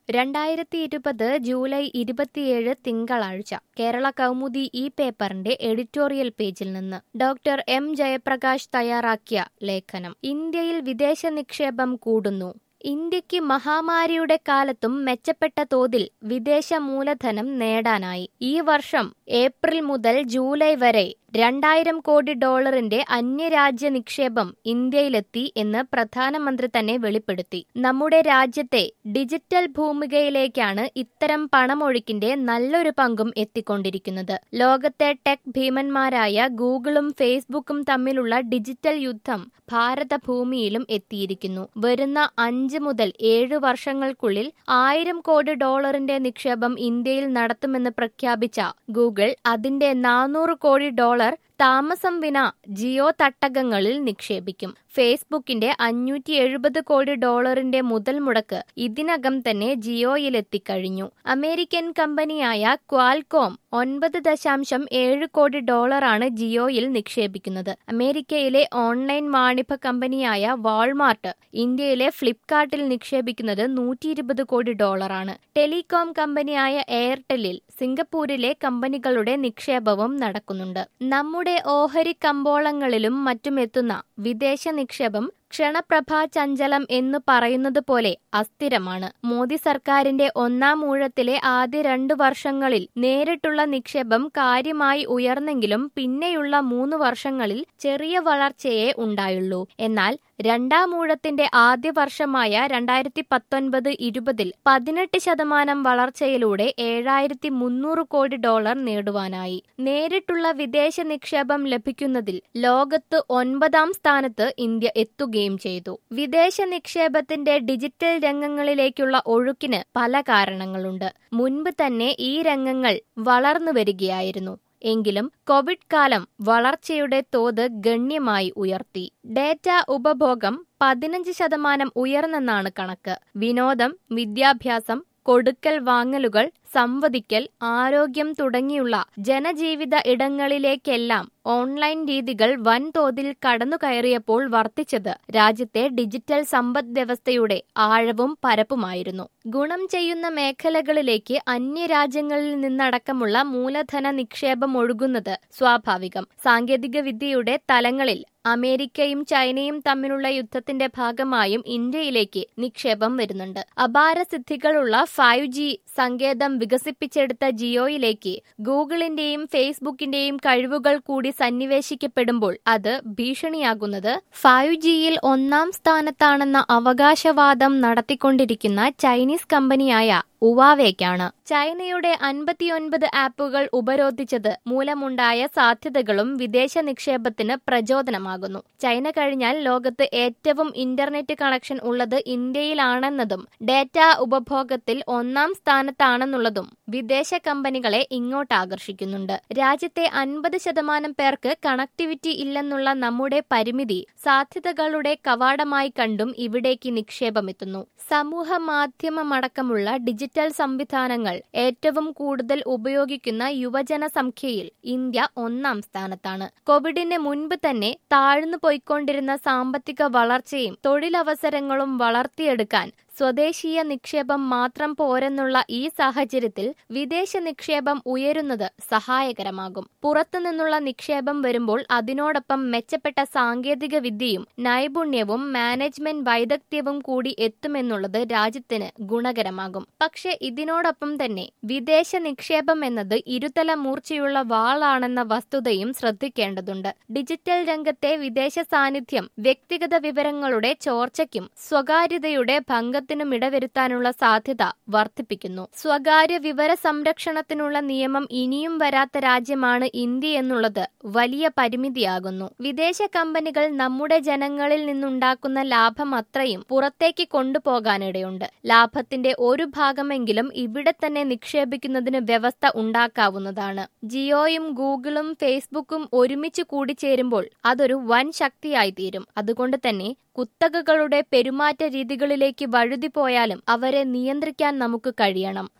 രണ്ടായിരത്തി ഇരുപത് ജൂലൈ ഇരുപത്തിയേഴ് തിങ്കളാഴ്ച കേരള കൗമുദി ഈ പേപ്പറിന്റെ എഡിറ്റോറിയൽ പേജിൽ നിന്ന് ഡോക്ടർ എം ജയപ്രകാശ് തയ്യാറാക്കിയ ലേഖനം ഇന്ത്യയിൽ വിദേശ നിക്ഷേപം കൂടുന്നു ഇന്ത്യക്ക് മഹാമാരിയുടെ കാലത്തും മെച്ചപ്പെട്ട തോതിൽ വിദേശ മൂലധനം നേടാനായി ഈ വർഷം ഏപ്രിൽ മുതൽ ജൂലൈ വരെ രണ്ടായിരം കോടി ഡോളറിന്റെ അന്യരാജ്യ നിക്ഷേപം ഇന്ത്യയിലെത്തി എന്ന് പ്രധാനമന്ത്രി തന്നെ വെളിപ്പെടുത്തി നമ്മുടെ രാജ്യത്തെ ഡിജിറ്റൽ ഭൂമികയിലേക്കാണ് ഇത്തരം പണമൊഴുക്കിന്റെ നല്ലൊരു പങ്കും എത്തിക്കൊണ്ടിരിക്കുന്നത് ലോകത്തെ ടെക് ഭീമന്മാരായ ഗൂഗിളും ഫേസ്ബുക്കും തമ്മിലുള്ള ഡിജിറ്റൽ യുദ്ധം ഭാരത ഭൂമിയിലും എത്തിയിരിക്കുന്നു വരുന്ന അഞ്ച് മുതൽ ഏഴ് വർഷങ്ങൾക്കുള്ളിൽ ആയിരം കോടി ഡോളറിന്റെ നിക്ഷേപം ഇന്ത്യയിൽ നടത്തുമെന്ന് പ്രഖ്യാപിച്ച ഗൂഗിൾ അതിന്റെ നാനൂറ് കോടി ഡോളർ താമസം വിന ജിയോ തട്ടകങ്ങളിൽ നിക്ഷേപിക്കും ഫേസ്ബുക്കിന്റെ അഞ്ഞൂറ്റി എഴുപത് കോടി ഡോളറിന്റെ മുതൽ മുടക്ക് ഇതിനകം തന്നെ ജിയോയിലെത്തിക്കഴിഞ്ഞു അമേരിക്കൻ കമ്പനിയായ ക്വാൽകോം ഒൻപത് ദശാംശം ഏഴ് കോടി ഡോളറാണ് ജിയോയിൽ നിക്ഷേപിക്കുന്നത് അമേരിക്കയിലെ ഓൺലൈൻ വാണിഭ കമ്പനിയായ വാൾമാർട്ട് ഇന്ത്യയിലെ ഫ്ലിപ്കാർട്ടിൽ നിക്ഷേപിക്കുന്നത് നൂറ്റി ഇരുപത് കോടി ഡോളറാണ് ടെലികോം കമ്പനിയായ എയർടെല്ലിൽ സിംഗപ്പൂരിലെ കമ്പനികളുടെ നിക്ഷേപവും നടക്കുന്നുണ്ട് നമ്മുടെ ഓഹരി കമ്പോളങ്ങളിലും മറ്റും എത്തുന്ന വിദേശ നിക്ഷേപം ക്ഷണപ്രഭാ ചഞ്ചലം എന്ന് പറയുന്നത് പോലെ അസ്ഥിരമാണ് മോദി സർക്കാരിന്റെ ഒന്നാം ഊഴത്തിലെ ആദ്യ രണ്ടു വർഷങ്ങളിൽ നേരിട്ടുള്ള നിക്ഷേപം കാര്യമായി ഉയർന്നെങ്കിലും പിന്നെയുള്ള മൂന്ന് വർഷങ്ങളിൽ ചെറിയ വളർച്ചയേ ഉണ്ടായുള്ളൂ എന്നാൽ രണ്ടാം ഊഴത്തിന്റെ ആദ്യ വർഷമായ രണ്ടായിരത്തി പത്തൊൻപത് ഇരുപതിൽ പതിനെട്ട് ശതമാനം വളർച്ചയിലൂടെ ഏഴായിരത്തി മുന്നൂറ് കോടി ഡോളർ നേടുവാനായി നേരിട്ടുള്ള വിദേശ നിക്ഷേപം ലഭിക്കുന്നതിൽ ലോകത്ത് ഒൻപതാം സ്ഥാനത്ത് ഇന്ത്യ എത്തുകയും ചെയ്തു വിദേശ നിക്ഷേപത്തിന്റെ ഡിജിറ്റൽ രംഗങ്ങളിലേക്കുള്ള ഒഴുക്കിന് പല കാരണങ്ങളുണ്ട് മുൻപ് തന്നെ ഈ രംഗങ്ങൾ വളർന്നു വരികയായിരുന്നു എങ്കിലും കോവിഡ് കാലം വളർച്ചയുടെ തോത് ഗണ്യമായി ഉയർത്തി ഡേറ്റ ഉപഭോഗം പതിനഞ്ച് ശതമാനം ഉയർന്നെന്നാണ് കണക്ക് വിനോദം വിദ്യാഭ്യാസം കൊടുക്കൽ വാങ്ങലുകൾ സംവദിക്കൽ ആരോഗ്യം തുടങ്ങിയുള്ള ജനജീവിത ഇടങ്ങളിലേക്കെല്ലാം ഓൺലൈൻ രീതികൾ വൻതോതിൽ കടന്നുകയറിയപ്പോൾ വർദ്ധിച്ചത് രാജ്യത്തെ ഡിജിറ്റൽ സമ്പദ് വ്യവസ്ഥയുടെ ആഴവും പരപ്പുമായിരുന്നു ഗുണം ചെയ്യുന്ന മേഖലകളിലേക്ക് അന്യരാജ്യങ്ങളിൽ നിന്നടക്കമുള്ള മൂലധന നിക്ഷേപം ഒഴുകുന്നത് സ്വാഭാവികം സാങ്കേതിക വിദ്യയുടെ തലങ്ങളിൽ അമേരിക്കയും ചൈനയും തമ്മിലുള്ള യുദ്ധത്തിന്റെ ഭാഗമായും ഇന്ത്യയിലേക്ക് നിക്ഷേപം വരുന്നുണ്ട് അപാര സിദ്ധികളുള്ള ഫൈവ് ജി സങ്കേതം വികസിപ്പിച്ചെടുത്ത ജിയോയിലേക്ക് ഗൂഗിളിന്റെയും ഫേസ്ബുക്കിന്റെയും കഴിവുകൾ കൂടി സന്നിവേശിക്കപ്പെടുമ്പോൾ അത് ഭീഷണിയാകുന്നത് ഫൈവ് ജിയിൽ ഒന്നാം സ്ഥാനത്താണെന്ന അവകാശവാദം നടത്തിക്കൊണ്ടിരിക്കുന്ന ചൈനീസ് കമ്പനിയായ ഉവാവേക്കാണ് ചൈനയുടെ അൻപത്തിയൊൻപത് ആപ്പുകൾ ഉപരോധിച്ചത് മൂലമുണ്ടായ സാധ്യതകളും വിദേശ നിക്ഷേപത്തിന് പ്രചോദനമാകുന്നു ചൈന കഴിഞ്ഞാൽ ലോകത്ത് ഏറ്റവും ഇന്റർനെറ്റ് കണക്ഷൻ ഉള്ളത് ഇന്ത്യയിലാണെന്നതും ഡേറ്റ ഉപഭോഗത്തിൽ ഒന്നാം സ്ഥാനത്താണെന്നുള്ളതും വിദേശ കമ്പനികളെ ഇങ്ങോട്ട് ആകർഷിക്കുന്നുണ്ട് രാജ്യത്തെ അൻപത് ശതമാനം പേർക്ക് കണക്ടിവിറ്റി ഇല്ലെന്നുള്ള നമ്മുടെ പരിമിതി സാധ്യതകളുടെ കവാടമായി കണ്ടും ഇവിടേക്ക് നിക്ഷേപമെത്തുന്നു സമൂഹ മാധ്യമമടക്കമുള്ള ഡിജിറ്റൽ ഡിജിറ്റൽ സംവിധാനങ്ങൾ ഏറ്റവും കൂടുതൽ ഉപയോഗിക്കുന്ന യുവജന സംഖ്യയിൽ ഇന്ത്യ ഒന്നാം സ്ഥാനത്താണ് കോവിഡിന് മുൻപ് തന്നെ താഴ്ന്നു പോയിക്കൊണ്ടിരുന്ന സാമ്പത്തിക വളർച്ചയും തൊഴിലവസരങ്ങളും വളർത്തിയെടുക്കാൻ സ്വദേശീയ നിക്ഷേപം മാത്രം പോരെന്നുള്ള ഈ സാഹചര്യത്തിൽ വിദേശ നിക്ഷേപം ഉയരുന്നത് സഹായകരമാകും പുറത്തുനിന്നുള്ള നിക്ഷേപം വരുമ്പോൾ അതിനോടൊപ്പം മെച്ചപ്പെട്ട സാങ്കേതിക വിദ്യയും നൈപുണ്യവും മാനേജ്മെന്റ് വൈദഗ്ധ്യവും കൂടി എത്തുമെന്നുള്ളത് രാജ്യത്തിന് ഗുണകരമാകും പക്ഷെ ഇതിനോടൊപ്പം തന്നെ വിദേശ നിക്ഷേപം എന്നത് ഇരുതല മൂർച്ചയുള്ള വാളാണെന്ന വസ്തുതയും ശ്രദ്ധിക്കേണ്ടതുണ്ട് ഡിജിറ്റൽ രംഗത്തെ വിദേശ സാന്നിധ്യം വ്യക്തിഗത വിവരങ്ങളുടെ ചോർച്ചയ്ക്കും സ്വകാര്യതയുടെ ഭംഗ വിവാദത്തിനും ഇടവരുത്താനുള്ള സാധ്യത വർദ്ധിപ്പിക്കുന്നു സ്വകാര്യ വിവര സംരക്ഷണത്തിനുള്ള നിയമം ഇനിയും വരാത്ത രാജ്യമാണ് ഇന്ത്യ എന്നുള്ളത് വലിയ പരിമിതിയാകുന്നു വിദേശ കമ്പനികൾ നമ്മുടെ ജനങ്ങളിൽ നിന്നുണ്ടാക്കുന്ന ലാഭം അത്രയും പുറത്തേക്ക് കൊണ്ടുപോകാനിടയുണ്ട് ലാഭത്തിന്റെ ഒരു ഭാഗമെങ്കിലും ഇവിടെ തന്നെ നിക്ഷേപിക്കുന്നതിന് വ്യവസ്ഥ ഉണ്ടാക്കാവുന്നതാണ് ജിയോയും ഗൂഗിളും ഫേസ്ബുക്കും ഒരുമിച്ച് കൂടിച്ചേരുമ്പോൾ അതൊരു വൻ ശക്തിയായി തീരും അതുകൊണ്ട് തന്നെ കുത്തകകളുടെ പെരുമാറ്റ രീതികളിലേക്ക് വഴുതിപ്പോയാലും അവരെ നിയന്ത്രിക്കാൻ നമുക്ക് കഴിയണം